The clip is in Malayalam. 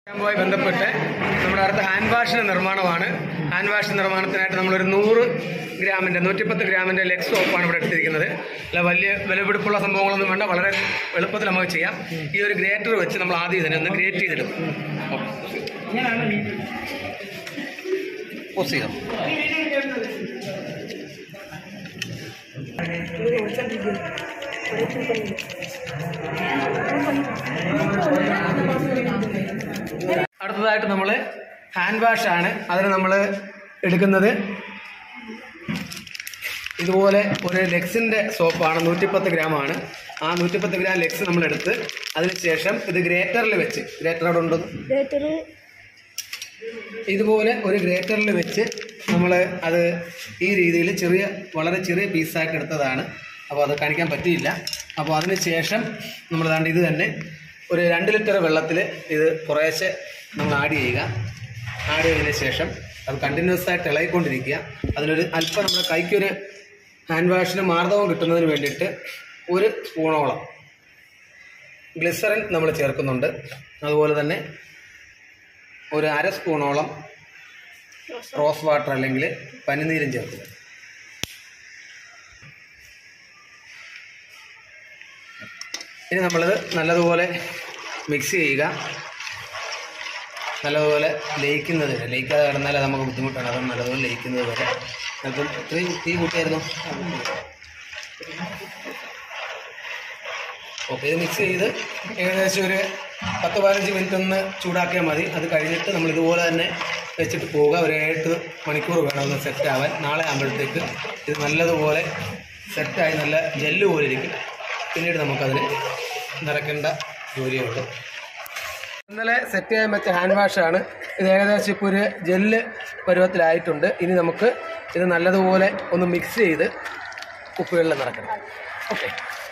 ുമായി ബന്ധപ്പെട്ട് നമ്മുടെ അടുത്ത ഹാൻഡ് വാഷിന്റെ നിർമ്മാണമാണ് ഹാൻഡ് വാഷ് നിർമ്മാണത്തിനായിട്ട് നമ്മളൊരു നൂറ് ഗ്രാമിന്റെ നൂറ്റിപ്പത്ത് ഗ്രാമിന്റെ ലെഗ് സോപ്പാണ് ഇവിടെ എടുത്തിരിക്കുന്നത് അല്ല വലിയ വിലപിടിപ്പുള്ള സംഭവങ്ങളൊന്നും വേണ്ട വളരെ എളുപ്പത്തിൽ നമുക്ക് ചെയ്യാം ഈ ഒരു ഗ്രേറ്റർ വെച്ച് നമ്മൾ ആദ്യം ഇതിനെ ഒന്ന് ഗ്രേറ്റ് ചെയ്തിടും പോസ് ചെയ്യാം അടുത്തതായിട്ട് നമ്മൾ ഹാൻഡ് വാഷ് ആണ് അതിന് നമ്മൾ എടുക്കുന്നത് ഇതുപോലെ ഒരു ലെക്സിൻ്റെ സോപ്പാണ് നൂറ്റിപ്പത്ത് ഗ്രാമാണ് ആ നൂറ്റിപ്പത്ത് ഗ്രാം ലെക്സ് നമ്മൾ എടുത്ത് അതിനുശേഷം ഇത് ഗ്രേറ്ററിൽ വെച്ച് ഗ്രേറ്റർ അവിടെ ഉണ്ടോ ഗ്രേറ്ററ് ഇതുപോലെ ഒരു ഗ്രേറ്ററിൽ വെച്ച് നമ്മൾ അത് ഈ രീതിയിൽ ചെറിയ വളരെ ചെറിയ പീസായിട്ട് എടുത്തതാണ് അപ്പോൾ അത് കാണിക്കാൻ പറ്റിയില്ല അപ്പോൾ അതിന് ശേഷം നമ്മൾ ദാണ്ട് ഇത് തന്നെ ഒരു രണ്ട് ലിറ്റർ വെള്ളത്തിൽ ഇത് കുറേശ്ശെ നമ്മൾ ആഡ് ചെയ്യുക ആഡ് ചെയ്തതിന് ശേഷം അത് കണ്ടിന്യൂസ് ആയിട്ട് ഇളകിക്കൊണ്ടിരിക്കുക അതിനൊരു അല്പം നമ്മുടെ കൈക്കൊരു ഹാൻഡ് വാഷിന് മാർദ്ദവം കിട്ടുന്നതിന് വേണ്ടിയിട്ട് ഒരു സ്പൂണോളം ഗ്ലിസറിൻ നമ്മൾ ചേർക്കുന്നുണ്ട് അതുപോലെ തന്നെ ഒരു അര സ്പൂണോളം റോസ് വാട്ടർ അല്ലെങ്കിൽ പനിനീരും ചേർക്കുക ഇനി നമ്മളിത് നല്ലതുപോലെ മിക്സ് ചെയ്യുക നല്ലതുപോലെ ലയിക്കുന്നത് വരെ ലയിക്കാതെ കിടന്നാൽ അത് നമുക്ക് ബുദ്ധിമുട്ടാണ് അപ്പം നല്ലതുപോലെ ലയിക്കുന്നത് വരെ അപ്പം ഇത്രയും തീ കൂട്ടിയായിരുന്നു ഓക്കെ ഇത് മിക്സ് ചെയ്ത് ഏകദേശം ഒരു പത്ത് പതിനഞ്ച് മിനിറ്റ് ഒന്ന് ചൂടാക്കിയാൽ മതി അത് കഴിഞ്ഞിട്ട് നമ്മൾ ഇതുപോലെ തന്നെ വെച്ചിട്ട് പോവുക ഒരു എട്ട് മണിക്കൂർ വേണം ഒന്ന് സെറ്റ് ആവാൻ നാളെ ആകുമ്പോഴത്തേക്ക് ഇത് നല്ലതുപോലെ സെറ്റായി നല്ല ജെല്ല് പോലെ ഇരിക്കും പിന്നീട് നമുക്കതിന് നിറയ്ക്കേണ്ട ജോലിയേ ഉള്ളൂ ഇന്നലെ സെറ്റ് ചെയ്യാൻ പറ്റിയ ഹാൻഡ് വാഷാണ് ഇത് ഏകദേശം ഇപ്പോൾ ഒരു ജെല്ല് പരുവത്തിലായിട്ടുണ്ട് ഇനി നമുക്ക് ഇത് നല്ലതുപോലെ ഒന്ന് മിക്സ് ചെയ്ത് കുപ്പികളിൽ നിറക്കണം ഓക്കെ